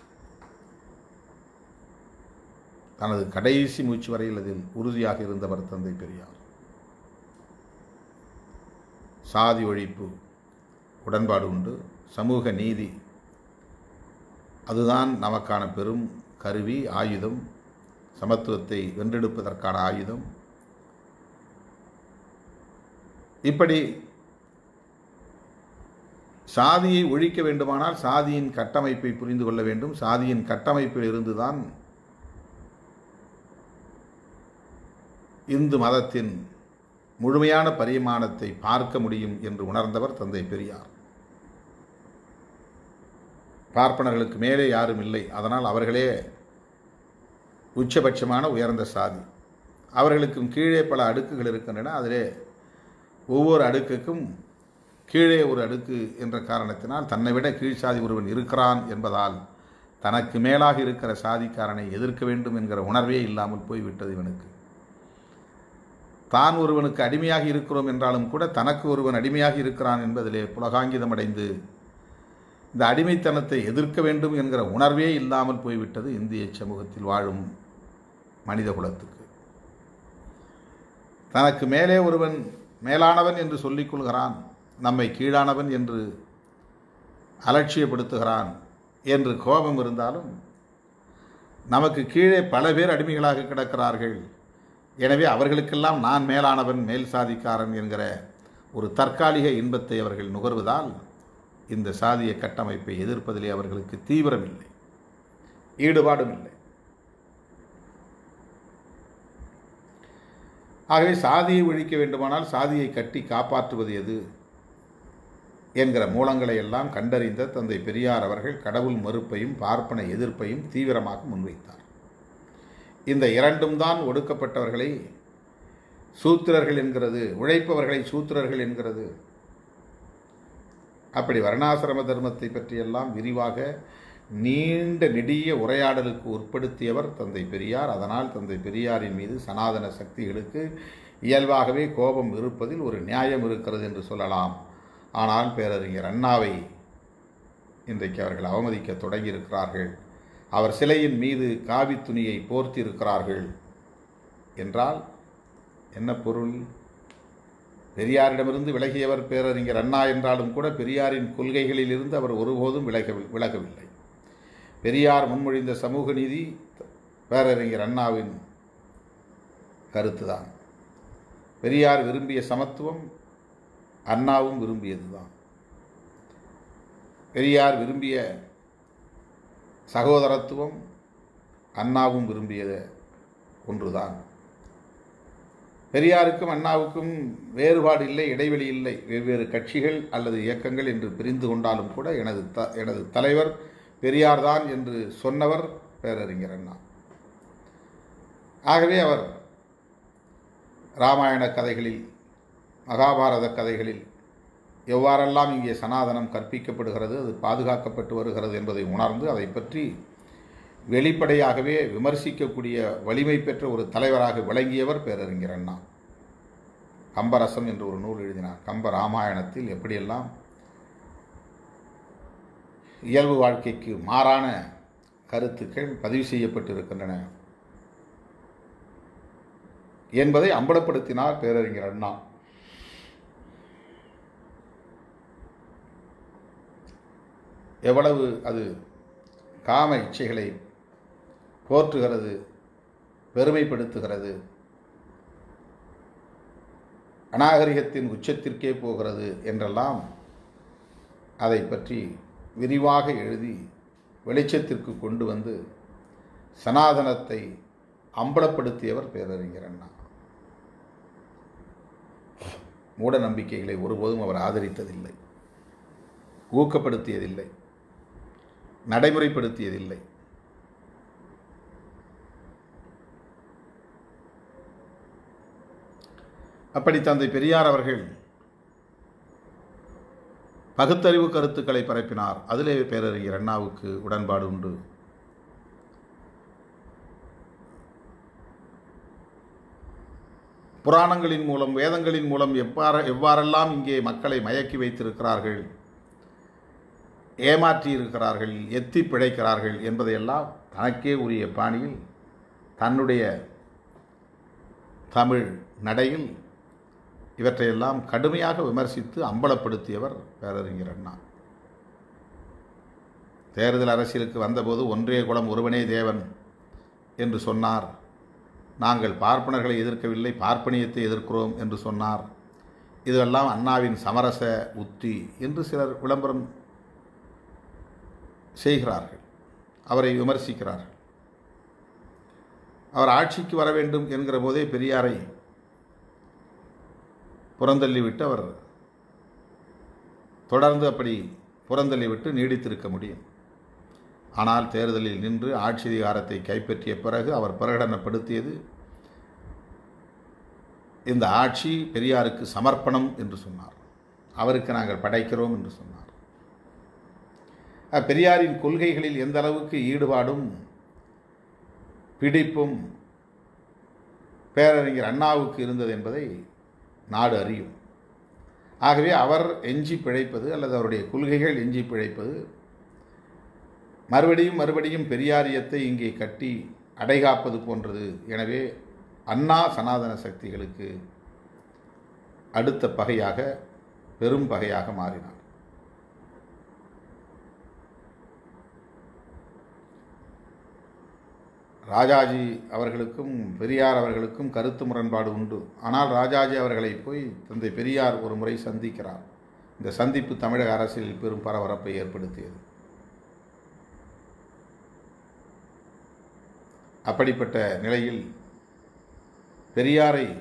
தனது கடைசி மூச்சு வரையில் அதில் உறுதியாக இருந்தவர் தந்தை பெரியார் சாதி ஒழிப்பு உடன்பாடு உண்டு சமூக நீதி அதுதான் நமக்கான பெரும் கருவி ஆயுதம் சமத்துவத்தை வென்றெடுப்பதற்கான ஆயுதம் இப்படி சாதியை ஒழிக்க வேண்டுமானால் சாதியின் கட்டமைப்பை புரிந்து கொள்ள வேண்டும் சாதியின் கட்டமைப்பில் இருந்துதான் இந்து மதத்தின் முழுமையான பரிமாணத்தை பார்க்க முடியும் என்று உணர்ந்தவர் தந்தை பெரியார் பார்ப்பனர்களுக்கு மேலே யாரும் இல்லை அதனால் அவர்களே உச்சபட்சமான உயர்ந்த சாதி அவர்களுக்கும் கீழே பல அடுக்குகள் இருக்கின்றன அதிலே ஒவ்வொரு அடுக்குக்கும் கீழே ஒரு அடுக்கு என்ற காரணத்தினால் தன்னை விட கீழ் சாதி ஒருவன் இருக்கிறான் என்பதால் தனக்கு மேலாக இருக்கிற சாதிக்காரனை எதிர்க்க வேண்டும் என்கிற உணர்வே இல்லாமல் போய்விட்டது இவனுக்கு தான் ஒருவனுக்கு அடிமையாக இருக்கிறோம் என்றாலும் கூட தனக்கு ஒருவன் அடிமையாக இருக்கிறான் என்பதிலே புலகாங்கிதம் அடைந்து இந்த அடிமைத்தனத்தை எதிர்க்க வேண்டும் என்கிற உணர்வே இல்லாமல் போய்விட்டது இந்திய சமூகத்தில் வாழும் மனித குலத்துக்கு தனக்கு மேலே ஒருவன் மேலானவன் என்று சொல்லிக் கொள்கிறான் நம்மை கீழானவன் என்று அலட்சியப்படுத்துகிறான் என்று கோபம் இருந்தாலும் நமக்கு கீழே பல பேர் அடிமைகளாக கிடக்கிறார்கள் எனவே அவர்களுக்கெல்லாம் நான் மேலானவன் மேல் சாதிக்காரன் என்கிற ஒரு தற்காலிக இன்பத்தை அவர்கள் நுகர்வதால் இந்த சாதிய கட்டமைப்பை எதிர்ப்பதிலே அவர்களுக்கு தீவிரம் இல்லை ஈடுபாடும் இல்லை ஆகவே சாதியை ஒழிக்க வேண்டுமானால் சாதியை கட்டி காப்பாற்றுவது எது என்கிற மூலங்களை எல்லாம் கண்டறிந்த தந்தை பெரியார் அவர்கள் கடவுள் மறுப்பையும் பார்ப்பன எதிர்ப்பையும் தீவிரமாக முன்வைத்தார் இந்த இரண்டும் தான் ஒடுக்கப்பட்டவர்களை சூத்திரர்கள் என்கிறது உழைப்பவர்களை சூத்திரர்கள் என்கிறது அப்படி வர்ணாசிரம தர்மத்தை பற்றியெல்லாம் விரிவாக நீண்ட நெடிய உரையாடலுக்கு உட்படுத்தியவர் தந்தை பெரியார் அதனால் தந்தை பெரியாரின் மீது சனாதன சக்திகளுக்கு இயல்பாகவே கோபம் இருப்பதில் ஒரு நியாயம் இருக்கிறது என்று சொல்லலாம் ஆனால் பேரறிஞர் அண்ணாவை இன்றைக்கு அவர்கள் அவமதிக்க தொடங்கியிருக்கிறார்கள் அவர் சிலையின் மீது காவி துணியை போர்த்தி இருக்கிறார்கள் என்றால் என்ன பொருள் பெரியாரிடமிருந்து விலகியவர் பேரறிஞர் அண்ணா என்றாலும் கூட பெரியாரின் கொள்கைகளில் இருந்து அவர் ஒருபோதும் விலக விலகவில்லை பெரியார் முன்மொழிந்த சமூக நீதி பேரறிஞர் அண்ணாவின் கருத்துதான் பெரியார் விரும்பிய சமத்துவம் அண்ணாவும் விரும்பியதுதான் பெரியார் விரும்பிய சகோதரத்துவம் அண்ணாவும் விரும்பியது ஒன்றுதான் பெரியாருக்கும் அண்ணாவுக்கும் வேறுபாடு இல்லை இடைவெளி இல்லை வெவ்வேறு கட்சிகள் அல்லது இயக்கங்கள் என்று பிரிந்து கொண்டாலும் கூட எனது த எனது தலைவர் பெரியார்தான் என்று சொன்னவர் பேரறிஞர் அண்ணா ஆகவே அவர் ராமாயண கதைகளில் மகாபாரத கதைகளில் எவ்வாறெல்லாம் இங்கே சனாதனம் கற்பிக்கப்படுகிறது அது பாதுகாக்கப்பட்டு வருகிறது என்பதை உணர்ந்து அதை பற்றி வெளிப்படையாகவே விமர்சிக்கக்கூடிய வலிமை பெற்ற ஒரு தலைவராக விளங்கியவர் பேரறிஞர் அண்ணா கம்பரசம் என்று ஒரு நூல் எழுதினார் கம்ப ராமாயணத்தில் எப்படியெல்லாம் இயல்பு வாழ்க்கைக்கு மாறான கருத்துக்கள் பதிவு செய்யப்பட்டிருக்கின்றன என்பதை அம்பலப்படுத்தினார் பேரறிஞர் அண்ணா எவ்வளவு அது காம இச்சைகளை போற்றுகிறது பெருமைப்படுத்துகிறது அநாகரிகத்தின் உச்சத்திற்கே போகிறது என்றெல்லாம் அதை பற்றி விரிவாக எழுதி வெளிச்சத்திற்கு கொண்டு வந்து சனாதனத்தை அம்பலப்படுத்தியவர் பேரறிஞர் அண்ணா மூட நம்பிக்கைகளை ஒருபோதும் அவர் ஆதரித்ததில்லை ஊக்கப்படுத்தியதில்லை நடைமுறைப்படுத்தியதில்லை அப்படி தந்தை பெரியார் அவர்கள் பகுத்தறிவு கருத்துக்களை பரப்பினார் அதிலே பேரறிஞர் அண்ணாவுக்கு உடன்பாடு உண்டு புராணங்களின் மூலம் வேதங்களின் மூலம் எவ்வாறு எவ்வாறெல்லாம் இங்கே மக்களை மயக்கி வைத்திருக்கிறார்கள் ஏமாற்றி இருக்கிறார்கள் எத்தி பிழைக்கிறார்கள் என்பதையெல்லாம் தனக்கே உரிய பாணியில் தன்னுடைய தமிழ் நடையில் இவற்றையெல்லாம் கடுமையாக விமர்சித்து அம்பலப்படுத்தியவர் பேரறிஞர் அண்ணா தேர்தல் அரசியலுக்கு வந்தபோது ஒன்றே குலம் ஒருவனே தேவன் என்று சொன்னார் நாங்கள் பார்ப்பனர்களை எதிர்க்கவில்லை பார்ப்பனியத்தை எதிர்க்கிறோம் என்று சொன்னார் இதுவெல்லாம் அண்ணாவின் சமரச உத்தி என்று சிலர் விளம்பரம் செய்கிறார்கள் அவரை விமர்சிக்கிறார்கள் அவர் ஆட்சிக்கு வர வேண்டும் என்கிற போதே பெரியாரை புறந்தள்ளிவிட்டு அவர் தொடர்ந்து அப்படி புறந்தள்ளிவிட்டு நீடித்திருக்க முடியும் ஆனால் தேர்தலில் நின்று ஆட்சி அதிகாரத்தை கைப்பற்றிய பிறகு அவர் பிரகடனப்படுத்தியது இந்த ஆட்சி பெரியாருக்கு சமர்ப்பணம் என்று சொன்னார் அவருக்கு நாங்கள் படைக்கிறோம் என்று சொன்னார் பெரியாரின் கொள்கைகளில் எந்த அளவுக்கு ஈடுபாடும் பிடிப்பும் பேரறிஞர் அண்ணாவுக்கு இருந்தது என்பதை நாடு அறியும் ஆகவே அவர் எஞ்சி பிழைப்பது அல்லது அவருடைய கொள்கைகள் எஞ்சி பிழைப்பது மறுபடியும் மறுபடியும் பெரியாரியத்தை இங்கே கட்டி அடைகாப்பது போன்றது எனவே அண்ணா சனாதன சக்திகளுக்கு அடுத்த பகையாக பெரும் பகையாக மாறினார் ராஜாஜி அவர்களுக்கும் பெரியார் அவர்களுக்கும் கருத்து முரண்பாடு உண்டு ஆனால் ராஜாஜி அவர்களை போய் தந்தை பெரியார் ஒரு முறை சந்திக்கிறார் இந்த சந்திப்பு தமிழக அரசியலில் பெரும் பரபரப்பை ஏற்படுத்தியது அப்படிப்பட்ட நிலையில் பெரியாரை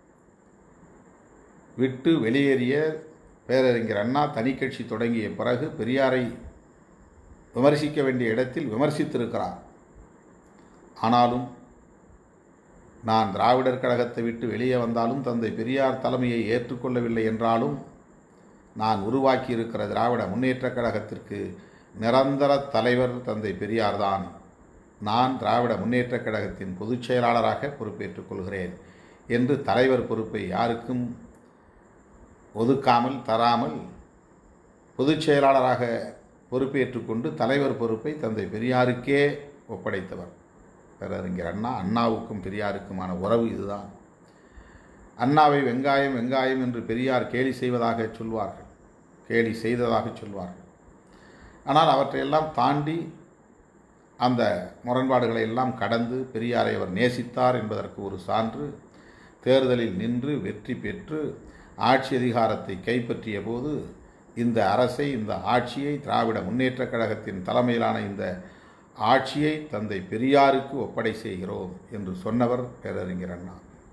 விட்டு வெளியேறிய பேரறிஞர் அண்ணா தனிக்கட்சி தொடங்கிய பிறகு பெரியாரை விமர்சிக்க வேண்டிய இடத்தில் விமர்சித்திருக்கிறார் ஆனாலும் நான் திராவிடர் கழகத்தை விட்டு வெளியே வந்தாலும் தந்தை பெரியார் தலைமையை ஏற்றுக்கொள்ளவில்லை என்றாலும் நான் உருவாக்கி இருக்கிற திராவிட முன்னேற்றக் கழகத்திற்கு நிரந்தர தலைவர் தந்தை பெரியார்தான் நான் திராவிட முன்னேற்றக் கழகத்தின் பொதுச் செயலாளராக பொறுப்பேற்றுக் கொள்கிறேன் என்று தலைவர் பொறுப்பை யாருக்கும் ஒதுக்காமல் தராமல் பொதுச் செயலாளராக பொறுப்பேற்றுக் கொண்டு தலைவர் பொறுப்பை தந்தை பெரியாருக்கே ஒப்படைத்தவர் பேரறிஞர் அண்ணா அண்ணாவுக்கும் பெரியாருக்குமான உறவு இதுதான் அண்ணாவை வெங்காயம் வெங்காயம் என்று பெரியார் கேலி செய்வதாக சொல்வார்கள் கேலி செய்ததாக சொல்வார்கள் ஆனால் அவற்றையெல்லாம் தாண்டி அந்த முரண்பாடுகளை எல்லாம் கடந்து பெரியாரை அவர் நேசித்தார் என்பதற்கு ஒரு சான்று தேர்தலில் நின்று வெற்றி பெற்று ஆட்சி அதிகாரத்தை கைப்பற்றிய போது இந்த அரசை இந்த ஆட்சியை திராவிட முன்னேற்றக் கழகத்தின் தலைமையிலான இந்த ஆட்சியை தந்தை பெரியாருக்கு ஒப்படை செய்கிறோம் என்று சொன்னவர் பேரறிஞர் அண்ணா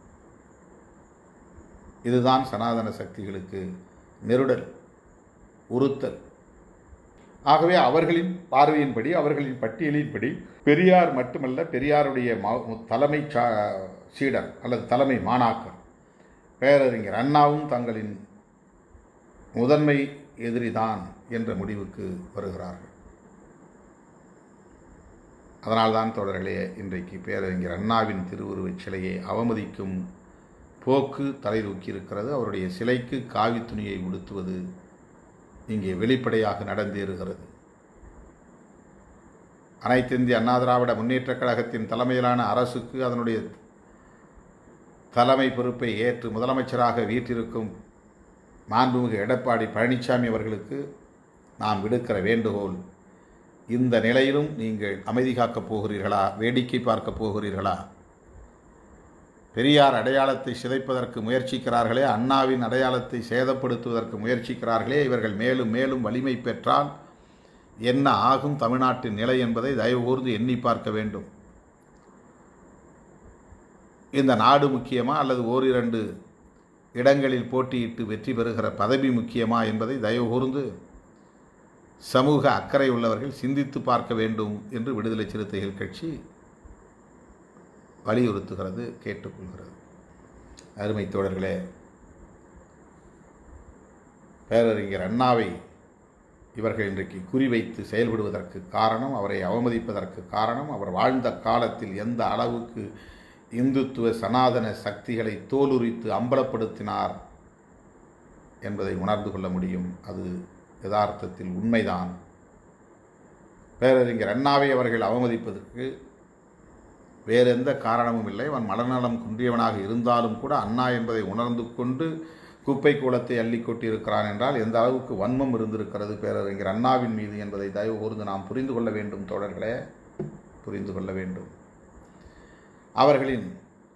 இதுதான் சனாதன சக்திகளுக்கு நெருடல் உறுத்தல் ஆகவே அவர்களின் பார்வையின்படி அவர்களின் பட்டியலின்படி பெரியார் மட்டுமல்ல பெரியாருடைய மா- தலைமை சா- சீடர் அல்லது தலைமை மாணாக்கர் பேரறிஞர் அண்ணாவும் தங்களின் முதன்மை எதிரிதான் என்ற முடிவுக்கு வருகிறார்கள் அதனால்தான் தொடர்களே இன்றைக்கு பேரறிஞர் அண்ணாவின் திருவுருவச் சிலையை அவமதிக்கும் போக்கு தலை தூக்கியிருக்கிறது அவருடைய சிலைக்கு காவி துணியை உடுத்துவது இங்கே வெளிப்படையாக நடந்தேறுகிறது அனைத்து இந்திய அண்ணா திராவிட முன்னேற்றக் கழகத்தின் தலைமையிலான அரசுக்கு அதனுடைய தலைமை பொறுப்பை ஏற்று முதலமைச்சராக வீற்றிருக்கும் மாண்புமிகு எடப்பாடி பழனிசாமி அவர்களுக்கு நாம் விடுக்கிற வேண்டுகோள் இந்த நிலையிலும் நீங்கள் அமைதி காக்கப் போகிறீர்களா வேடிக்கை பார்க்கப் போகிறீர்களா பெரியார் அடையாளத்தை சிதைப்பதற்கு முயற்சிக்கிறார்களே அண்ணாவின் அடையாளத்தை சேதப்படுத்துவதற்கு முயற்சிக்கிறார்களே இவர்கள் மேலும் மேலும் வலிமை பெற்றால் என்ன ஆகும் தமிழ்நாட்டின் நிலை என்பதை தயவு கூர்ந்து எண்ணி பார்க்க வேண்டும் இந்த நாடு முக்கியமா அல்லது ஓரிரண்டு இடங்களில் போட்டியிட்டு வெற்றி பெறுகிற பதவி முக்கியமா என்பதை தயவு கூர்ந்து சமூக அக்கறை உள்ளவர்கள் சிந்தித்து பார்க்க வேண்டும் என்று விடுதலை சிறுத்தைகள் கட்சி வலியுறுத்துகிறது கேட்டுக்கொள்கிறது அருமை தோழர்களே பேரறிஞர் அண்ணாவை இவர்கள் இன்றைக்கு குறிவைத்து செயல்படுவதற்கு காரணம் அவரை அவமதிப்பதற்கு காரணம் அவர் வாழ்ந்த காலத்தில் எந்த அளவுக்கு இந்துத்துவ சனாதன சக்திகளை தோலுரித்து அம்பலப்படுத்தினார் என்பதை உணர்ந்து கொள்ள முடியும் அது யதார்த்தத்தில் உண்மைதான் பேரறிஞர் அண்ணாவை அவர்கள் அவமதிப்பதற்கு வேறு எந்த காரணமும் இல்லை அவன் மனநலம் குன்றியவனாக இருந்தாலும் கூட அண்ணா என்பதை உணர்ந்து கொண்டு குப்பை கூலத்தை அள்ளி கொட்டியிருக்கிறான் என்றால் எந்த அளவுக்கு வன்மம் இருந்திருக்கிறது பேரறிஞர் அண்ணாவின் மீது என்பதை தயவு கூர்ந்து நாம் புரிந்து கொள்ள வேண்டும் தோழர்களே புரிந்து கொள்ள வேண்டும் அவர்களின்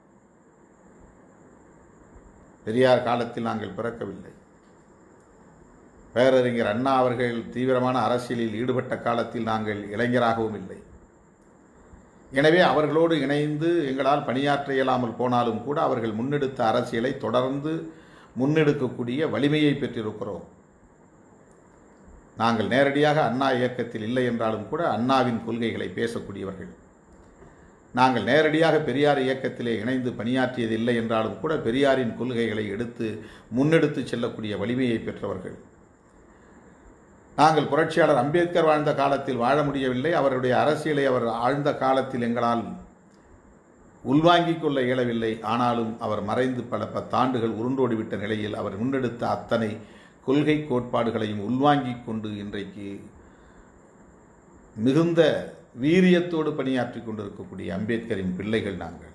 பெரியார் காலத்தில் நாங்கள் பிறக்கவில்லை பேரறிஞர் அண்ணா அவர்கள் தீவிரமான அரசியலில் ஈடுபட்ட காலத்தில் நாங்கள் இளைஞராகவும் இல்லை எனவே அவர்களோடு இணைந்து எங்களால் பணியாற்ற இயலாமல் போனாலும் கூட அவர்கள் முன்னெடுத்த அரசியலை தொடர்ந்து முன்னெடுக்கக்கூடிய வலிமையை பெற்றிருக்கிறோம் நாங்கள் நேரடியாக அண்ணா இயக்கத்தில் இல்லை என்றாலும் கூட அண்ணாவின் கொள்கைகளை பேசக்கூடியவர்கள் நாங்கள் நேரடியாக பெரியார் இயக்கத்திலே இணைந்து பணியாற்றியது இல்லை என்றாலும் கூட பெரியாரின் கொள்கைகளை எடுத்து முன்னெடுத்து செல்லக்கூடிய வலிமையை பெற்றவர்கள் நாங்கள் புரட்சியாளர் அம்பேத்கர் வாழ்ந்த காலத்தில் வாழ முடியவில்லை அவருடைய அரசியலை அவர் ஆழ்ந்த காலத்தில் எங்களால் உள்வாங்கிக் கொள்ள இயலவில்லை ஆனாலும் அவர் மறைந்து பல பத்தாண்டுகள் உருண்டோடிவிட்ட நிலையில் அவர் முன்னெடுத்த அத்தனை கொள்கை கோட்பாடுகளையும் உள்வாங்கிக் கொண்டு இன்றைக்கு மிகுந்த வீரியத்தோடு பணியாற்றிக் கொண்டிருக்கக்கூடிய அம்பேத்கரின் பிள்ளைகள் நாங்கள்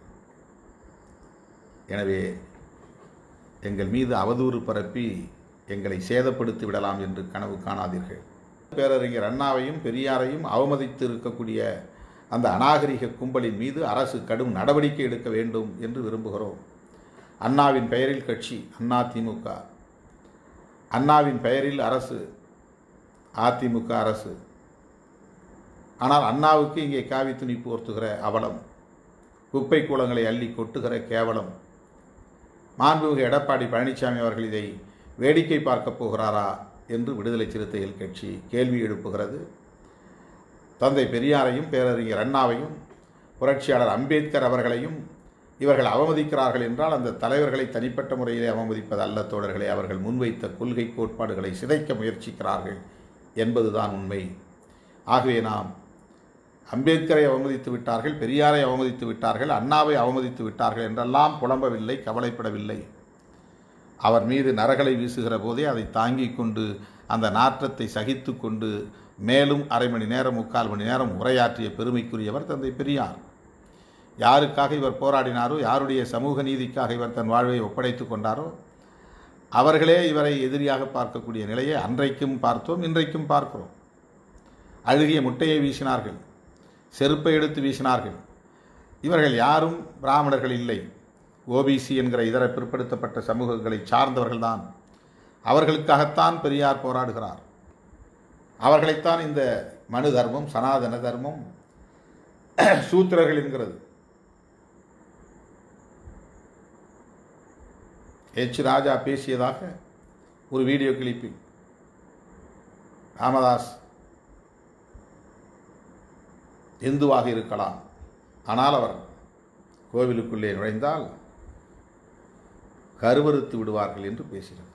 எனவே எங்கள் மீது அவதூறு பரப்பி எங்களை சேதப்படுத்தி விடலாம் என்று கனவு காணாதீர்கள் பேரறிஞர் அண்ணாவையும் பெரியாரையும் அவமதித்து இருக்கக்கூடிய அந்த அநாகரிக கும்பலின் மீது அரசு கடும் நடவடிக்கை எடுக்க வேண்டும் என்று விரும்புகிறோம் அண்ணாவின் பெயரில் கட்சி அண்ணா திமுக அண்ணாவின் பெயரில் அரசு அதிமுக அரசு ஆனால் அண்ணாவுக்கு இங்கே காவி துணி போர்த்துகிற அவலம் குப்பை கூலங்களை அள்ளி கொட்டுகிற கேவலம் மாண்புமிகு எடப்பாடி பழனிசாமி அவர்கள் இதை வேடிக்கை பார்க்கப் போகிறாரா என்று விடுதலை சிறுத்தைகள் கட்சி கேள்வி எழுப்புகிறது தந்தை பெரியாரையும் பேரறிஞர் அண்ணாவையும் புரட்சியாளர் அம்பேத்கர் அவர்களையும் இவர்கள் அவமதிக்கிறார்கள் என்றால் அந்த தலைவர்களை தனிப்பட்ட முறையிலே அவமதிப்பது அல்ல தோழர்களே அவர்கள் முன்வைத்த கொள்கை கோட்பாடுகளை சிதைக்க முயற்சிக்கிறார்கள் என்பதுதான் உண்மை ஆகவே நாம் அம்பேத்கரை அவமதித்து விட்டார்கள் பெரியாரை அவமதித்து விட்டார்கள் அண்ணாவை அவமதித்து விட்டார்கள் என்றெல்லாம் புலம்பவில்லை கவலைப்படவில்லை அவர் மீது நரகளை வீசுகிற போதே அதை தாங்கிக் கொண்டு அந்த நாற்றத்தை சகித்து கொண்டு மேலும் அரை மணி நேரம் முக்கால் மணி நேரம் உரையாற்றிய பெருமைக்குரியவர் தந்தை பெரியார் யாருக்காக இவர் போராடினாரோ யாருடைய சமூக நீதிக்காக இவர் தன் வாழ்வை ஒப்படைத்து கொண்டாரோ அவர்களே இவரை எதிரியாக பார்க்கக்கூடிய நிலையை அன்றைக்கும் பார்த்தோம் இன்றைக்கும் பார்க்கிறோம் அழுகிய முட்டையை வீசினார்கள் செருப்பை எடுத்து வீசினார்கள் இவர்கள் யாரும் பிராமணர்கள் இல்லை ஓபிசி என்கிற இதர பிற்படுத்தப்பட்ட சமூகங்களை சார்ந்தவர்கள்தான் அவர்களுக்காகத்தான் பெரியார் போராடுகிறார் அவர்களைத்தான் இந்த மனு தர்மம் சனாதன தர்மம் சூத்திரர்கள் என்கிறது எச் ராஜா பேசியதாக ஒரு வீடியோ கிளிப்பில் ராமதாஸ் இந்துவாக இருக்கலாம் ஆனால் அவர் கோவிலுக்குள்ளே நுழைந்தால் கருவறுத்து விடுவார்கள் என்று பேசியிருக்கிறார்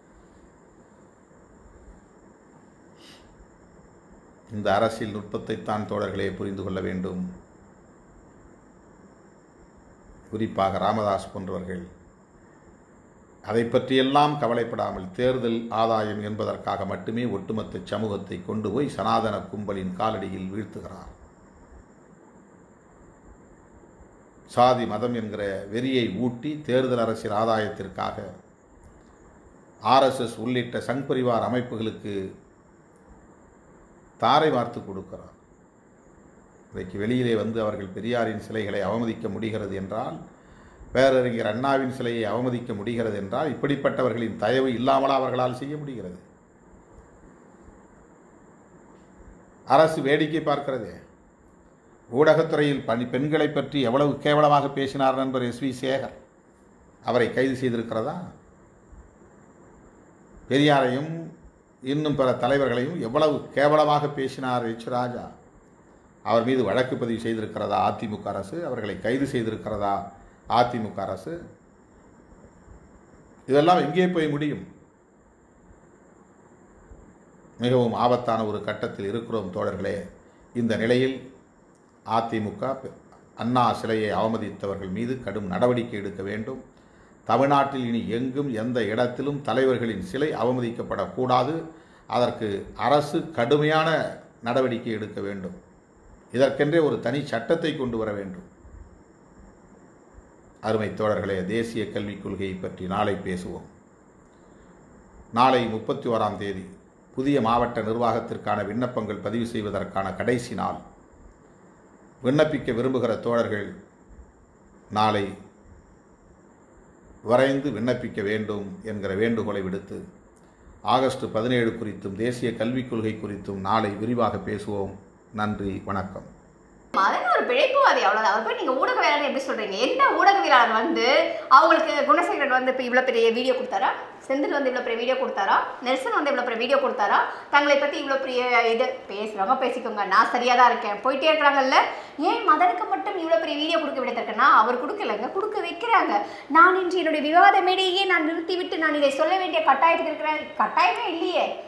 இந்த அரசியல் நுட்பத்தைத்தான் தோழர்களே புரிந்து கொள்ள வேண்டும் குறிப்பாக ராமதாஸ் போன்றவர்கள் அதை பற்றியெல்லாம் கவலைப்படாமல் தேர்தல் ஆதாயம் என்பதற்காக மட்டுமே ஒட்டுமொத்த சமூகத்தை கொண்டு போய் சனாதன கும்பலின் காலடியில் வீழ்த்துகிறார் சாதி மதம் என்கிற வெறியை ஊட்டி தேர்தல் அரசியல் ஆதாயத்திற்காக ஆர்எஸ்எஸ் உள்ளிட்ட சங் பரிவார் அமைப்புகளுக்கு தாரை வார்த்து கொடுக்கிறார் இன்றைக்கு வெளியிலே வந்து அவர்கள் பெரியாரின் சிலைகளை அவமதிக்க முடிகிறது என்றால் பேரறிஞர் அண்ணாவின் சிலையை அவமதிக்க முடிகிறது என்றால் இப்படிப்பட்டவர்களின் தயவு இல்லாமல் அவர்களால் செய்ய முடிகிறது அரசு வேடிக்கை பார்க்கிறதே ஊடகத்துறையில் பணி பெண்களை பற்றி எவ்வளவு கேவலமாக பேசினார் நண்பர் எஸ் வி சேகர் அவரை கைது செய்திருக்கிறதா பெரியாரையும் இன்னும் பிற தலைவர்களையும் எவ்வளவு கேவலமாக பேசினார் எச் ராஜா அவர் மீது வழக்கு பதிவு செய்திருக்கிறதா அதிமுக அரசு அவர்களை கைது செய்திருக்கிறதா அதிமுக அரசு இதெல்லாம் எங்கே போய் முடியும் மிகவும் ஆபத்தான ஒரு கட்டத்தில் இருக்கிறோம் தோழர்களே இந்த நிலையில் அதிமுக அண்ணா சிலையை அவமதித்தவர்கள் மீது கடும் நடவடிக்கை எடுக்க வேண்டும் தமிழ்நாட்டில் இனி எங்கும் எந்த இடத்திலும் தலைவர்களின் சிலை அவமதிக்கப்படக்கூடாது அதற்கு அரசு கடுமையான நடவடிக்கை எடுக்க வேண்டும் இதற்கென்றே ஒரு தனி சட்டத்தை கொண்டு வர வேண்டும் அருமை தோழர்களே தேசிய கல்விக் கொள்கையை பற்றி நாளை பேசுவோம் நாளை முப்பத்தி ஓராம் தேதி புதிய மாவட்ட நிர்வாகத்திற்கான விண்ணப்பங்கள் பதிவு செய்வதற்கான கடைசி நாள் விண்ணப்பிக்க விரும்புகிற தோழர்கள் நாளை வரைந்து விண்ணப்பிக்க வேண்டும் என்கிற வேண்டுகோளை விடுத்து ஆகஸ்ட் பதினேழு குறித்தும் தேசிய கல்விக் கொள்கை குறித்தும் நாளை விரிவாக பேசுவோம் நன்றி வணக்கம் மதன் ஒரு பிழைப்புவாதி அவ்வளவுதான் அவர் போய் நீங்க ஊடகவியலாளர் எப்படி சொல்றீங்க எந்த ஊடகவியலாளர் வந்து அவங்களுக்கு குணசேகரன் வந்து இப்போ இவ்வளோ பெரிய வீடியோ கொடுத்தாரா செந்தில் வந்து இவ்வளோ பெரிய வீடியோ கொடுத்தாரா நெல்சன் வந்து இவ்வளோ பெரிய வீடியோ கொடுத்தாரா தங்களை பற்றி இவ்வளோ பெரிய இது பேசுகிறவங்க பேசிக்கோங்க நான் சரியாக தான் இருக்கேன் போயிட்டே இருக்கிறாங்கல்ல ஏன் மதனுக்கு மட்டும் இவ்வளோ பெரிய வீடியோ கொடுக்க விடத்திருக்கேன்னா அவர் கொடுக்கலங்க கொடுக்க வைக்கிறாங்க நான் இன்று என்னுடைய விவாத மேடையே நான் நிறுத்திவிட்டு நான் இதை சொல்ல வேண்டிய கட்டாயத்தில் இருக்கிறேன் கட்டாயமே இல்லையே